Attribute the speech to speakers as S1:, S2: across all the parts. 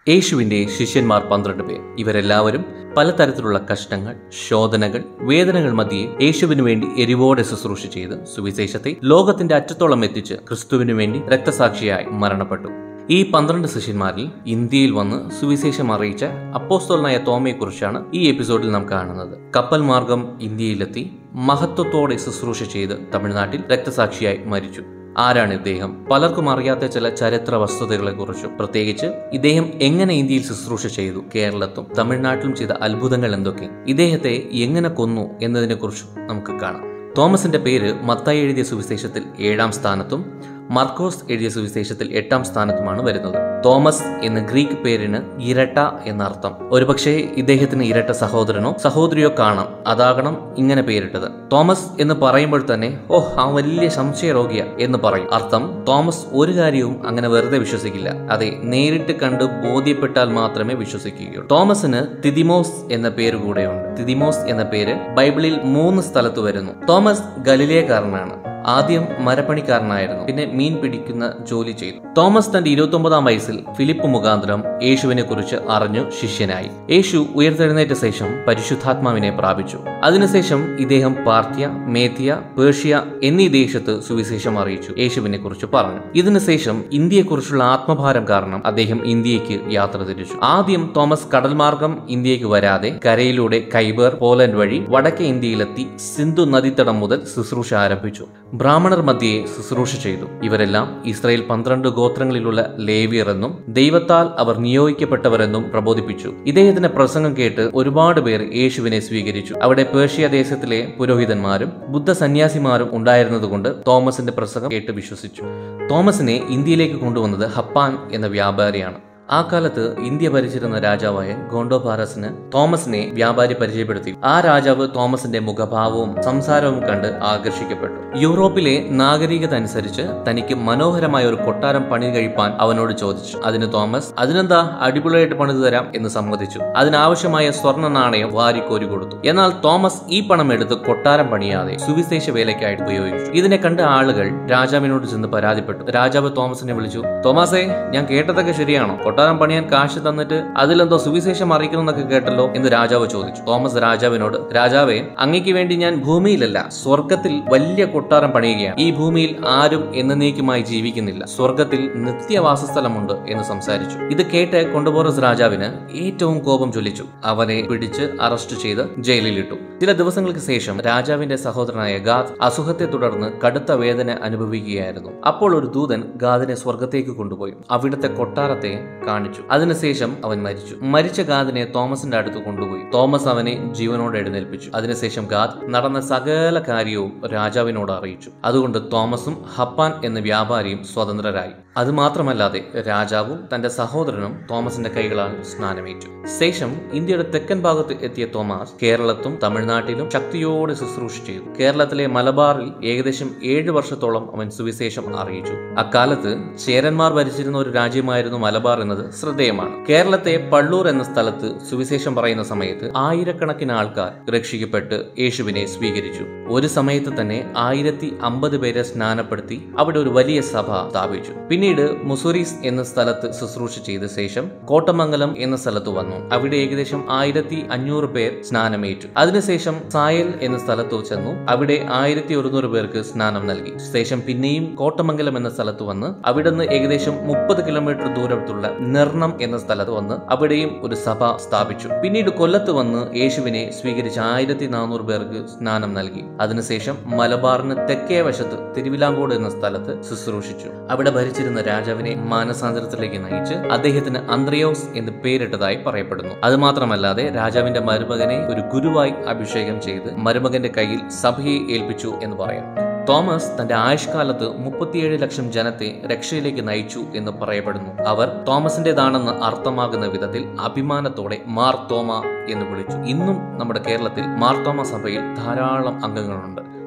S1: യേശുവിന്റെ ശിഷ്യന്മാർ പന്ത്രണ്ട് പേർ ഇവരെല്ലാവരും പലതരത്തിലുള്ള കഷ്ടങ്ങൾ ശോധനകൾ വേദനകൾ മധ്യേ യേശുവിനു വേണ്ടി എരിവോടെ ശുശ്രൂഷ ചെയ്ത് സുവിശേഷത്തെ ലോകത്തിന്റെ അറ്റത്തോളം എത്തിച്ച് ക്രിസ്തുവിനു വേണ്ടി രക്തസാക്ഷിയായി മരണപ്പെട്ടു ഈ പന്ത്രണ്ട് ശിഷ്യന്മാരിൽ ഇന്ത്യയിൽ വന്ന് സുവിശേഷം അറിയിച്ച അപ്പോസ്തോലനായ തോമയെക്കുറിച്ചാണ് ഈ എപ്പിസോഡിൽ നാം കാണുന്നത് കപ്പൽ മാർഗം ഇന്ത്യയിലെത്തി മഹത്വത്തോടെ ശുശ്രൂഷ ചെയ്ത് തമിഴ്നാട്ടിൽ രക്തസാക്ഷിയായി മരിച്ചു ആരാണ് ഇദ്ദേഹം പലർക്കും അറിയാത്ത ചില ചരിത്ര വസ്തുതകളെ കുറിച്ചും പ്രത്യേകിച്ച് ഇദ്ദേഹം എങ്ങനെ ഇന്ത്യയിൽ ശുശ്രൂഷ ചെയ്തു കേരളത്തും തമിഴ്നാട്ടിലും ചെയ്ത അത്ഭുതങ്ങൾ എന്തൊക്കെ ഇദ്ദേഹത്തെ എങ്ങനെ കൊന്നു എന്നതിനെ കുറിച്ചും നമുക്ക് കാണാം തോമസിന്റെ പേര് മത്തായി എഴുതിയ സുവിശേഷത്തിൽ ഏഴാം സ്ഥാനത്തും മർക്കോസ് എഴുതിയ സുവിശേഷത്തിൽ എട്ടാം സ്ഥാനത്തുമാണ് വരുന്നത് തോമസ് എന്ന ഗ്രീക്ക് പേരിന് ഇരട്ട എന്നർത്ഥം ഒരുപക്ഷെ ഇദ്ദേഹത്തിന് ഇരട്ട സഹോദരനോ സഹോദരിയോ കാണാം അതാകണം ഇങ്ങനെ പേരിട്ടത് തോമസ് എന്ന് പറയുമ്പോൾ തന്നെ ഓ ആ വലിയ സംശയരോഗിയ എന്ന് പറയും അർത്ഥം തോമസ് ഒരു കാര്യവും അങ്ങനെ വെറുതെ വിശ്വസിക്കില്ല അതെ നേരിട്ട് കണ്ട് ബോധ്യപ്പെട്ടാൽ മാത്രമേ വിശ്വസിക്കുകയുള്ളൂ തോമസിന് തിദിമോസ് എന്ന പേര് കൂടെയുണ്ട് തിദിമോസ് എന്ന പേര് ബൈബിളിൽ മൂന്ന് സ്ഥലത്ത് വരുന്നു തോമസ് ഗലിലേക്കാരനാണ് ആദ്യം മരപ്പണിക്കാരനായിരുന്നു പിന്നെ മീൻ പിടിക്കുന്ന ജോലി ചെയ്തു തോമസ് തന്റെ ഇരുപത്തി ഒമ്പതാം വയസ്സിൽ ഫിലിപ്പ് മുഖാന്തരം യേശുവിനെ കുറിച്ച് അറിഞ്ഞു ശിഷ്യനായി യേശു ഉയർത്തെഴുന്നേറ്റ ശേഷം പരിശുദ്ധാത്മാവിനെ പ്രാപിച്ചു അതിനുശേഷം ഇദ്ദേഹം പാർഥ്യ മേധ്യ പേർഷ്യ എന്നീ ദേശത്ത് സുവിശേഷം അറിയിച്ചു യേശുവിനെ കുറിച്ച് പറഞ്ഞു ഇതിനുശേഷം ഇന്ത്യയെക്കുറിച്ചുള്ള ആത്മഭാരം കാരണം അദ്ദേഹം ഇന്ത്യക്ക് യാത്ര തിരിച്ചു ആദ്യം തോമസ് കടൽ മാർഗം ഇന്ത്യക്ക് വരാതെ കരയിലൂടെ കൈബർ പോലൻഡ് വഴി വടക്കേ ഇന്ത്യയിലെത്തി സിന്ധു നദീതടം മുതൽ ശുശ്രൂഷ ആരംഭിച്ചു ബ്രാഹ്മണർ മധ്യേ ശുശ്രൂഷ ചെയ്തു ഇവരെല്ലാം ഇസ്രായേൽ പന്ത്രണ്ട് ഗോത്രങ്ങളിലുള്ള ലേവിയർ എന്നും ദൈവത്താൽ അവർ നിയോഗിക്കപ്പെട്ടവരെന്നും പ്രബോധിപ്പിച്ചു ഇദ്ദേഹത്തിന്റെ പ്രസംഗം കേട്ട് ഒരുപാട് പേർ യേശുവിനെ സ്വീകരിച്ചു അവിടെ പേർഷ്യ ദേശത്തിലെ പുരോഹിതന്മാരും ബുദ്ധ സന്യാസിമാരും ഉണ്ടായിരുന്നതുകൊണ്ട് തോമസിന്റെ പ്രസംഗം കേട്ട് വിശ്വസിച്ചു തോമസിനെ ഇന്ത്യയിലേക്ക് കൊണ്ടുവന്നത് ഹപ്പാൻ എന്ന വ്യാപാരിയാണ് ആ കാലത്ത് ഇന്ത്യ ഭരിച്ചിരുന്ന രാജാവായ ഗോണ്ടോപാരസിന് തോമസിനെ വ്യാപാരി പരിചയപ്പെടുത്തി ആ രാജാവ് തോമസിന്റെ മുഖഭാവവും സംസാരവും കണ്ട് ആകർഷിക്കപ്പെട്ടു യൂറോപ്പിലെ നാഗരികത അനുസരിച്ച് തനിക്ക് മനോഹരമായ ഒരു കൊട്ടാരം പണി കഴിപ്പാൻ അവനോട് ചോദിച്ചു അതിന് തോമസ് അതിനെന്താ അടിപൊളിയായിട്ട് പണിതു തരാം എന്ന് സമ്മതിച്ചു അതിനാവശ്യമായ സ്വർണ്ണ നാണയം വാരിക്കോരി കൊടുത്തു എന്നാൽ തോമസ് ഈ പണം എടുത്ത് കൊട്ടാരം പണിയാതെ സുവിശേഷ വേലയ്ക്കായിട്ട് ഉപയോഗിച്ചു ഇതിനെ കണ്ട ആളുകൾ രാജാവിനോട് ചെന്ന് പരാതിപ്പെട്ടു രാജാവ് തോമസിനെ വിളിച്ചു തോമസേ ഞാൻ കേട്ടതൊക്കെ ശരിയാണോ കൊട്ടാരം പണിയാൻ കാശ് തന്നിട്ട് അതിലെന്തോ സുവിശേഷം അറിയിക്കണമെന്നൊക്കെ കേട്ടല്ലോ എന്ന് രാജാവ് ചോദിച്ചു തോമസ് രാജാവിനോട് രാജാവേ അങ്ങയ്ക്ക് വേണ്ടി ഞാൻ ഭൂമിയിലല്ല സ്വർഗത്തിൽ വലിയ കൊട്ടാരം പണിയുകയാണ് ഈ ഭൂമിയിൽ ആരും എന്നേക്കുമായി ജീവിക്കുന്നില്ല സ്വർഗത്തിൽ നിത്യവാസസ്ഥലമുണ്ട് എന്ന് സംസാരിച്ചു ഇത് കേട്ട് കൊണ്ടുപോറസ് രാജാവിന് ഏറ്റവും കോപം ജ്വലിച്ചു അവനെ പിടിച്ച് അറസ്റ്റ് ചെയ്ത് ജയിലിലിട്ടു ചില ദിവസങ്ങൾക്ക് ശേഷം രാജാവിന്റെ സഹോദരനായ ഗാദ് അസുഖത്തെ തുടർന്ന് കടുത്ത വേദന അനുഭവിക്കുകയായിരുന്നു അപ്പോൾ ഒരു ദൂതൻ ഗാദിനെ സ്വർഗത്തേക്ക് കൊണ്ടുപോയി അവിടുത്തെ കൊട്ടാരത്തെ കാണിച്ചു അതിനുശേഷം അവൻ മരിച്ചു മരിച്ച ഗാദിനെ തോമസിന്റെ അടുത്ത് കൊണ്ടുപോയി തോമസ് അവനെ ജീവനോടെ എഴുന്നേൽപ്പിച്ചു അതിനുശേഷം ഗാദ് നടന്ന സകല കാര്യവും രാജാവിനോട് അറിയിച്ചു അതുകൊണ്ട് തോമസും ഹപ്പാൻ എന്ന വ്യാപാരിയും സ്വതന്ത്രരായി അതുമാത്രമല്ലാതെ രാജാവും തന്റെ സഹോദരനും തോമസിന്റെ കൈകളാൽ സ്നാനമേറ്റു ശേഷം ഇന്ത്യയുടെ തെക്കൻ ഭാഗത്ത് എത്തിയ തോമസ് കേരളത്തും തമിഴ്നാട്ടിലും ശക്തിയോടെ ശുശ്രൂഷ ചെയ്തു കേരളത്തിലെ മലബാറിൽ ഏകദേശം ഏഴ് വർഷത്തോളം അവൻ സുവിശേഷം അറിയിച്ചു അക്കാലത്ത് ചേരന്മാർ ഭരിച്ചിരുന്ന ഒരു രാജ്യമായിരുന്നു മലബാർ എന്നത് ശ്രദ്ധേയമാണ് കേരളത്തെ പള്ളൂർ എന്ന സ്ഥലത്ത് സുവിശേഷം പറയുന്ന സമയത്ത് ആയിരക്കണക്കിന് ആൾക്കാർ രക്ഷിക്കപ്പെട്ട് യേശുവിനെ സ്വീകരിച്ചു ഒരു സമയത്ത് തന്നെ ആയിരത്തി അമ്പത് പേരെ സ്നാനപ്പെടുത്തി അവിടെ ഒരു വലിയ സഭ സ്ഥാപിച്ചു പിന്നീട് മുസൂരീസ് എന്ന സ്ഥലത്ത് ശുശ്രൂഷ ചെയ്ത ശേഷം കോട്ടമംഗലം എന്ന സ്ഥലത്ത് വന്നു അവിടെ ഏകദേശം ആയിരത്തി അഞ്ഞൂറ് പേർ സ്നാനമേറ്റു അതിനുശേഷം സായൽ എന്ന സ്ഥലത്ത് ചെന്നു അവിടെ ആയിരത്തി ഒരുന്നൂറ് പേർക്ക് സ്നാനം നൽകി ശേഷം പിന്നെയും കോട്ടമംഗലം എന്ന സ്ഥലത്ത് വന്ന് അവിടുന്ന് ഏകദേശം മുപ്പത് കിലോമീറ്റർ ദൂരത്തുള്ള നിർണം എന്ന സ്ഥലത്ത് വന്ന് അവിടെയും ഒരു സഭ സ്ഥാപിച്ചു പിന്നീട് കൊല്ലത്ത് വന്ന് യേശുവിനെ സ്വീകരിച്ച ആയിരത്തി നാനൂറ് പേർക്ക് സ്നാനം നൽകി അതിനുശേഷം മലബാറിന് തെക്കേ വശത്ത് തിരുവിലാങ്കോട് എന്ന സ്ഥലത്ത് ശുശ്രൂഷിച്ചു അവിടെ ഭരിച്ചിരുന്ന രാജാവിനെ മാനസാന്തരത്തിലേക്ക് നയിച്ച് അദ്ദേഹത്തിന് അന്ത്രയോസ് എന്ന് പേരിട്ടതായി പറയപ്പെടുന്നു അതുമാത്രമല്ലാതെ രാജാവിന്റെ മരുമകനെ ഒരു ഗുരുവായി അഭിഷേകം ചെയ്ത് മരുമകന്റെ കയ്യിൽ സഭയെ ഏൽപ്പിച്ചു എന്ന് പറയാം തോമസ് തന്റെ ആയുഷ്കാലത്ത് മുപ്പത്തിയേഴ് ലക്ഷം ജനത്തെ രക്ഷയിലേക്ക് നയിച്ചു എന്ന് പറയപ്പെടുന്നു അവർ തോമസിന്റേതാണെന്ന് അർത്ഥമാകുന്ന വിധത്തിൽ അഭിമാനത്തോടെ മാർ തോമ എന്ന് വിളിച്ചു ഇന്നും നമ്മുടെ കേരളത്തിൽ മാർ തോമ സഭയിൽ ധാരാളം അംഗങ്ങളുണ്ട്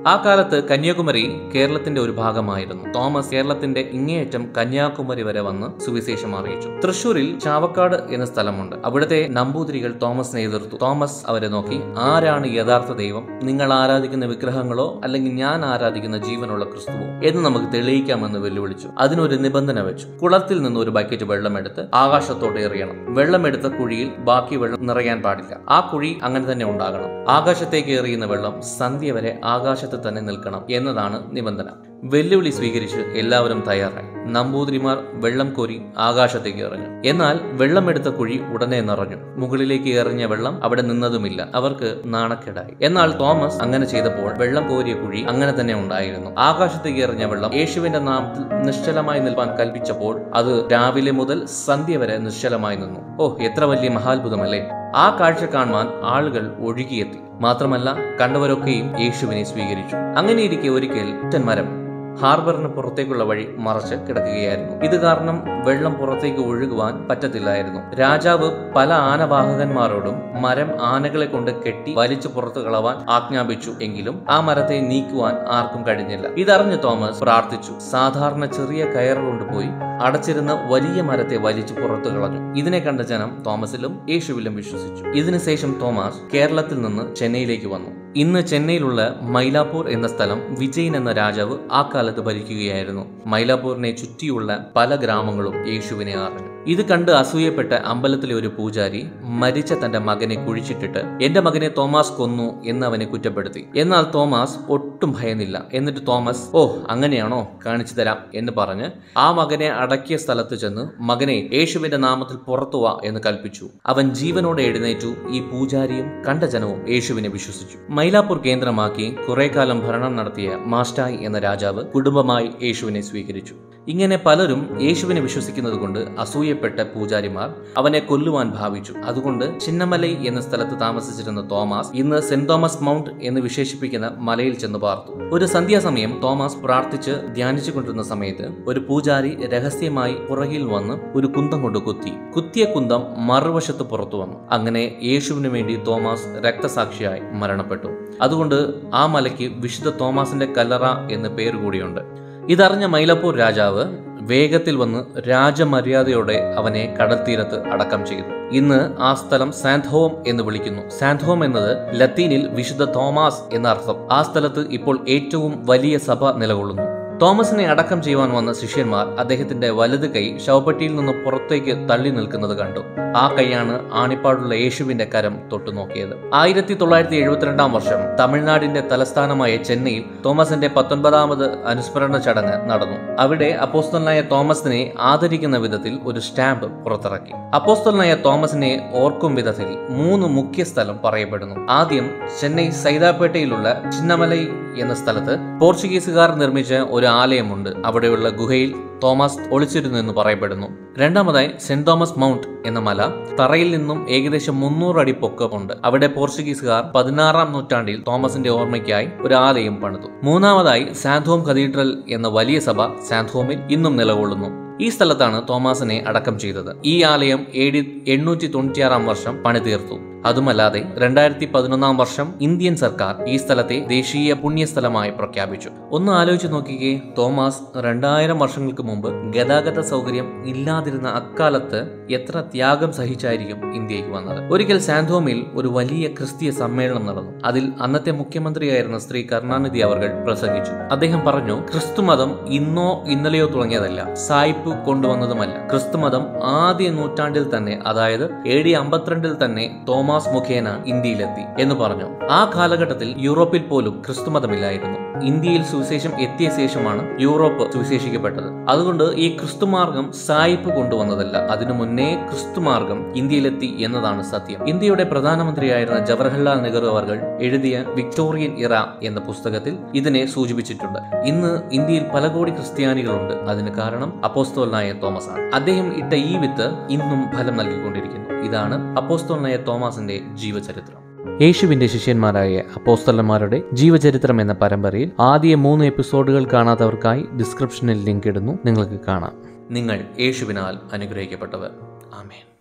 S1: ആ കാലത്ത് കന്യാകുമാരി കേരളത്തിന്റെ ഒരു ഭാഗമായിരുന്നു തോമസ് കേരളത്തിന്റെ ഇങ്ങേയറ്റം കന്യാകുമാരി വരെ വന്ന് സുവിശേഷം അറിയിച്ചു തൃശൂരിൽ ചാവക്കാട് എന്ന സ്ഥലമുണ്ട് അവിടുത്തെ നമ്പൂതിരികൾ തോമസിനെ എതിർത്തു തോമസ് അവരെ നോക്കി ആരാണ് യഥാർത്ഥ ദൈവം നിങ്ങൾ ആരാധിക്കുന്ന വിഗ്രഹങ്ങളോ അല്ലെങ്കിൽ ഞാൻ ആരാധിക്കുന്ന ജീവനുള്ള ക്രിസ്തുവോ എന്ന് നമുക്ക് തെളിയിക്കാമെന്ന് വെല്ലുവിളിച്ചു അതിനൊരു നിബന്ധന വെച്ചു കുളത്തിൽ നിന്ന് ഒരു ബക്കറ്റ് വെള്ളമെടുത്ത് ആകാശത്തോട്ട് എറിയണം വെള്ളമെടുത്ത കുഴിയിൽ ബാക്കി വെള്ളം നിറയാൻ പാടില്ല ആ കുഴി അങ്ങനെ തന്നെ ഉണ്ടാകണം ആകാശത്തേക്ക് എറിയുന്ന വെള്ളം സന്ധ്യ വരെ ആകാശത്ത് തന്നെ നിൽക്കണം എന്നതാണ് നിബന്ധന വെല്ലുവിളി സ്വീകരിച്ച് എല്ലാവരും തയ്യാറായി നമ്പൂതിരിമാർ വെള്ളം കോരി ആകാശത്തേക്ക് എറിഞ്ഞു എന്നാൽ വെള്ളമെടുത്ത കുഴി ഉടനെ നിറഞ്ഞു മുകളിലേക്ക് എറിഞ്ഞ വെള്ളം അവിടെ നിന്നതുമില്ല അവർക്ക് നാണക്കേടായി എന്നാൽ തോമസ് അങ്ങനെ ചെയ്തപ്പോൾ വെള്ളം കോരിയ കുഴി അങ്ങനെ തന്നെ ഉണ്ടായിരുന്നു ആകാശത്തേക്ക് എറിഞ്ഞ വെള്ളം യേശുവിന്റെ നാമത്തിൽ നിശ്ചലമായി നിൽപ്പാൻ കൽപ്പിച്ചപ്പോൾ അത് രാവിലെ മുതൽ സന്ധ്യ വരെ നിശ്ചലമായി നിന്നു ഓ എത്ര വലിയ മഹാത്ഭുതമല്ലേ ആ കാഴ്ച കാണുവാൻ ആളുകൾ ഒഴുകിയെത്തി മാത്രമല്ല കണ്ടവരൊക്കെയും യേശുവിനെ സ്വീകരിച്ചു അങ്ങനെയിരിക്കെ ഒരിക്കൽ ഒറ്റൻ മരം ഹാർബറിന് പുറത്തേക്കുള്ള വഴി മറച്ച് കിടക്കുകയായിരുന്നു ഇത് കാരണം വെള്ളം പുറത്തേക്ക് ഒഴുകുവാൻ പറ്റത്തില്ലായിരുന്നു രാജാവ് പല ആനവാഹകന്മാരോടും മരം ആനകളെ കൊണ്ട് കെട്ടി വലിച്ചു പുറത്തു കളവാൻ ആജ്ഞാപിച്ചു എങ്കിലും ആ മരത്തെ നീക്കുവാൻ ആർക്കും കഴിഞ്ഞില്ല ഇതറിഞ്ഞ് തോമസ് പ്രാർത്ഥിച്ചു സാധാരണ ചെറിയ കയർ കൊണ്ടുപോയി അടച്ചിരുന്ന വലിയ മരത്തെ വലിച്ചു പുറത്തു കളഞ്ഞു ഇതിനെ കണ്ട ജനം തോമസിലും യേശുവിലും വിശ്വസിച്ചു ഇതിനുശേഷം തോമസ് കേരളത്തിൽ നിന്ന് ചെന്നൈയിലേക്ക് വന്നു ഇന്ന് ചെന്നൈയിലുള്ള മൈലാപ്പൂർ എന്ന സ്ഥലം വിജയൻ എന്ന രാജാവ് ആ കാലത്ത് ഭരിക്കുകയായിരുന്നു മൈലാപ്പൂരിനെ ചുറ്റിയുള്ള പല ഗ്രാമങ്ങളും യേശുവിനെ അറിഞ്ഞു ഇത് കണ്ട് അസൂയപ്പെട്ട അമ്പലത്തിലെ ഒരു പൂജാരി മരിച്ച തന്റെ മകനെ കുഴിച്ചിട്ടിട്ട് എന്റെ മകനെ തോമസ് കൊന്നു എന്ന് അവനെ കുറ്റപ്പെടുത്തി എന്നാൽ തോമസ് ഒട്ടും ഭയന്നില്ല എന്നിട്ട് തോമസ് ഓ അങ്ങനെയാണോ കാണിച്ചു തരാം എന്ന് പറഞ്ഞ് ആ മകനെ അടക്കിയ സ്ഥലത്ത് ചെന്ന് മകനെ യേശുവിന്റെ നാമത്തിൽ പുറത്തു വാ എന്ന് കൽപ്പിച്ചു അവൻ ജീവനോടെ എഴുന്നേറ്റു ഈ പൂജാരിയും കണ്ട ജനവും യേശുവിനെ വിശ്വസിച്ചു മൈലാപ്പൂർ കേന്ദ്രമാക്കി കുറെ കാലം ഭരണം നടത്തിയ മാസ്റ്റായി എന്ന രാജാവ് കുടുംബമായി യേശുവിനെ സ്വീകരിച്ചു ഇങ്ങനെ പലരും യേശുവിനെ വിശ്വസിക്കുന്നത് കൊണ്ട് അസൂയപ്പെട്ട പൂജാരിമാർ അവനെ കൊല്ലുവാൻ ഭാവിച്ചു അതുകൊണ്ട് ചിന്നമലൈ എന്ന സ്ഥലത്ത് താമസിച്ചിരുന്ന തോമസ് ഇന്ന് സെന്റ് തോമസ് മൗണ്ട് എന്ന് വിശേഷിപ്പിക്കുന്ന മലയിൽ ചെന്ന് പാർത്തു ഒരു സന്ധ്യാസമയം തോമസ് പ്രാർത്ഥിച്ച് ധ്യാനിച്ചു കൊണ്ടിരുന്ന സമയത്ത് ഒരു പൂജാരി രഹസ്യമായി പുറകിൽ വന്ന് ഒരു കുന്തം കൊണ്ട് കുത്തി കുത്തിയ കുന്തം മറുവശത്ത് പുറത്തു വന്നു അങ്ങനെ യേശുവിന് വേണ്ടി തോമസ് രക്തസാക്ഷിയായി മരണപ്പെട്ടു അതുകൊണ്ട് ആ മലയ്ക്ക് വിശുദ്ധ തോമസിന്റെ കല്ലറ എന്ന് പേര് കൂടിയുണ്ട് ഇതറിഞ്ഞ മൈലപ്പൂർ രാജാവ് വേഗത്തിൽ വന്ന് രാജമര്യാദയോടെ അവനെ കടൽത്തീരത്ത് അടക്കം ചെയ്തു ഇന്ന് ആ സ്ഥലം സാന്ത്ഹോം എന്ന് വിളിക്കുന്നു സാന്ത്ഹോം എന്നത് ലത്തീനിൽ വിശുദ്ധ തോമാസ് എന്ന അർത്ഥം ആ സ്ഥലത്ത് ഇപ്പോൾ ഏറ്റവും വലിയ സഭ നിലകൊള്ളുന്നു തോമസിനെ അടക്കം ചെയ്യുവാൻ വന്ന ശിഷ്യന്മാർ അദ്ദേഹത്തിന്റെ വലത് കൈ ശവപ്പെട്ടിയിൽ നിന്ന് പുറത്തേക്ക് തള്ളി നിൽക്കുന്നത് കണ്ടു ആ കൈയാണ് ആണിപ്പാടുള്ള യേശുവിന്റെ കരം തൊട്ടു നോക്കിയത് ആയിരത്തി തൊള്ളായിരത്തി എഴുപത്തിരണ്ടാം വർഷം തമിഴ്നാടിന്റെ തലസ്ഥാനമായ ചെന്നൈയിൽ തോമസിന്റെ പത്തൊൻപതാമത് അനുസ്മരണ ചടങ്ങ് നടന്നു അവിടെ അപ്പോസ്തലനായ തോമസിനെ ആദരിക്കുന്ന വിധത്തിൽ ഒരു സ്റ്റാമ്പ് പുറത്തിറക്കി അപ്പോസ്തലനായ തോമസിനെ ഓർക്കും വിധത്തിൽ മൂന്ന് മുഖ്യ സ്ഥലം പറയപ്പെടുന്നു ആദ്യം ചെന്നൈ സൈതാപ്പേട്ടയിലുള്ള ചിന്നമലൈ എന്ന സ്ഥലത്ത് പോർച്ചുഗീസുകാർ നിർമ്മിച്ച ഒരു ആലയമുണ്ട് അവിടെയുള്ള ഗുഹയിൽ തോമസ് ഒളിച്ചിരുന്നു എന്ന് പറയപ്പെടുന്നു രണ്ടാമതായി സെന്റ് തോമസ് മൗണ്ട് എന്ന മല തറയിൽ നിന്നും ഏകദേശം മുന്നൂറ് അടി പൊക്കമുണ്ട് അവിടെ പോർച്ചുഗീസുകാർ പതിനാറാം നൂറ്റാണ്ടിൽ തോമസിന്റെ ഓർമ്മയ്ക്കായി ഒരു ആലയം പണിതു മൂന്നാമതായി സാന്ത്ഹോം കത്തീഡ്രൽ എന്ന വലിയ സഭ സാന്ത്ഹോമിൽ ഇന്നും നിലകൊള്ളുന്നു ഈ സ്ഥലത്താണ് തോമസിനെ അടക്കം ചെയ്തത് ഈ ആലയം എ ഡി എണ്ണൂറ്റി തൊണ്ണൂറ്റിയാറാം വർഷം പണിതീർത്തു അതുമല്ലാതെ രണ്ടായിരത്തി പതിനൊന്നാം വർഷം ഇന്ത്യൻ സർക്കാർ ഈ സ്ഥലത്തെ ദേശീയ പുണ്യസ്ഥലമായി പ്രഖ്യാപിച്ചു ഒന്ന് ആലോചിച്ച് നോക്കിക്കേ തോമസ് രണ്ടായിരം വർഷങ്ങൾക്ക് മുമ്പ് ഗതാഗത സൗകര്യം ഇല്ലാതിരുന്ന അക്കാലത്ത് എത്ര ത്യാഗം സഹിച്ചായിരിക്കും ഇന്ത്യക്ക് വന്നത് ഒരിക്കൽ സാന്ത്വമിൽ ഒരു വലിയ ക്രിസ്തീയ സമ്മേളനം നടന്നു അതിൽ അന്നത്തെ മുഖ്യമന്ത്രിയായിരുന്ന ശ്രീ കരുണാനിധി അവർ പ്രസംഗിച്ചു അദ്ദേഹം പറഞ്ഞു ക്രിസ്തുമതം ഇന്നോ ഇന്നലെയോ തുടങ്ങിയതല്ല സായിപ്പ് കൊണ്ടുവന്നതുമല്ല ക്രിസ്തുമതം ആദ്യ നൂറ്റാണ്ടിൽ തന്നെ അതായത് എ ഡി അമ്പത്തിരണ്ടിൽ തന്നെ തോമസ് മുഖേന ഇന്ത്യയിലെത്തി എന്ന് പറഞ്ഞു ആ കാലഘട്ടത്തിൽ യൂറോപ്പിൽ പോലും ക്രിസ്തുമതമില്ലായിരുന്നു ഇന്ത്യയിൽ സുവിശേഷം എത്തിയ ശേഷമാണ് യൂറോപ്പ് സുവിശേഷിക്കപ്പെട്ടത് അതുകൊണ്ട് ഈ ക്രിസ്തുമാർഗം സായിപ്പ് കൊണ്ടുവന്നതല്ല അതിനു മുന്നേ ക്രിസ്തുമാർഗം ഇന്ത്യയിലെത്തി എന്നതാണ് സത്യം ഇന്ത്യയുടെ പ്രധാനമന്ത്രിയായിരുന്ന ജവഹർലാൽ നെഹ്റു അവർ എഴുതിയ വിക്ടോറിയൻ ഇറ എന്ന പുസ്തകത്തിൽ ഇതിനെ സൂചിപ്പിച്ചിട്ടുണ്ട് ഇന്ന് ഇന്ത്യയിൽ പല കോടി ക്രിസ്ത്യാനികളുണ്ട് അതിന് കാരണം അപ്പോസ്തോലനായ തോമസ് ആണ് അദ്ദേഹം ഇട്ട ഈ വിത്ത് ഇന്നും ഫലം നൽകിക്കൊണ്ടിരിക്കുന്നു ഇതാണ് അപ്പോസ്തോലനായ തോമസിന്റെ ജീവചരിത്രം യേശുവിന്റെ ശിഷ്യന്മാരായ അപ്പോസ്തലന്മാരുടെ ജീവചരിത്രം എന്ന പരമ്പരയിൽ ആദ്യ മൂന്ന് എപ്പിസോഡുകൾ കാണാത്തവർക്കായി ഡിസ്ക്രിപ്ഷനിൽ ലിങ്ക് ഇടുന്നു നിങ്ങൾക്ക് കാണാം നിങ്ങൾ യേശുവിനാൽ അനുഗ്രഹിക്കപ്പെട്ടവർ ആമേൻ